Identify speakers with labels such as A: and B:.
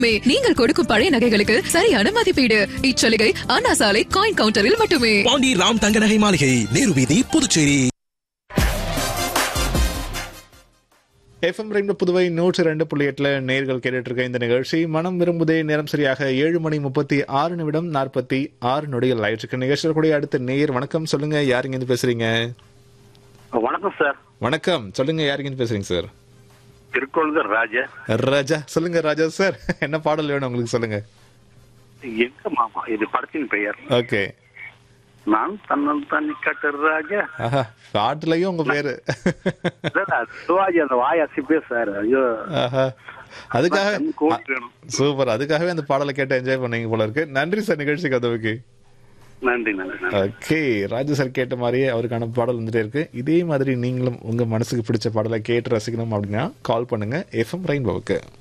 A: மே நீங்கள் கொடுக்கும் பழைய நகைகளுக்கு சரியான மதிப்பீடு இச்சலுகை அண்ணா சாலை காயின் கவுண்டரில் மட்டுமே
B: பாண்டி ராம் தங்க நகை மாளிகை நேரு வீதி புதுச்சேரி
C: எஃப்எம் ரெண்டு புதுவை நூற்று ரெண்டு புள்ளி எட்டுல நேர்கள் கேட்டுட்டு இருக்க இந்த நிகழ்ச்சி மனம் விரும்புதே நேரம் சரியாக ஏழு மணி முப்பத்தி ஆறு நிமிடம் நாற்பத்தி ஆறு நொடிகள் ஆயிடுச்சு நிகழ்ச்சியில் கூடிய அடுத்த நேயர் வணக்கம் சொல்லுங்க யாருங்க இருந்து பேசுறீங்க
D: வணக்கம் சார்
C: வணக்கம் சொல்லுங்க யாருங்க இருந்து பேசுறீங்க சார்
D: திருக்கோளுதர் ராஜா
C: ராஜா சொல்லுங்க ராஜா சார் என்ன பாடல் வேணும் உங்களுக்கு சொல்லுங்க
D: எங்க மாமா இது படத்தின் பெயர்
C: ஓகே
D: நான் தன்னல் தண்ணி கட்டுற ராஜா
C: ஆஹா பாட்டுலயும் உங்க பேரு
D: இல்ல, அது சிவாஜி அந்த வாய் அசிப்பே சார் ஐயோ
C: ஆஹா அதுக்காக
D: கண் கோடி வேணும்.
C: சூப்பர் அதுக்காகவே அந்த பாடலை கேட்டு என்ஜாய் பண்ணீங்க போல இருக்கு நன்றி சார் நிகழ்ச்சிக்கு அதுவுக்கு
D: நன்றி நன்றி நன்றி
C: ஓகே ராஜு சார் கேட்ட மாதிரியே அவருக்கான பாடல் வந்துட்டே இருக்கு இதே மாதிரி நீங்களும் உங்க மனசுக்கு பிடிச்ச பாடலை கேட்டு ரசிக்கணும் அப்படின்னா கால் பண்ணுங்க எஃப்எம் ரெயின்போவுக்கு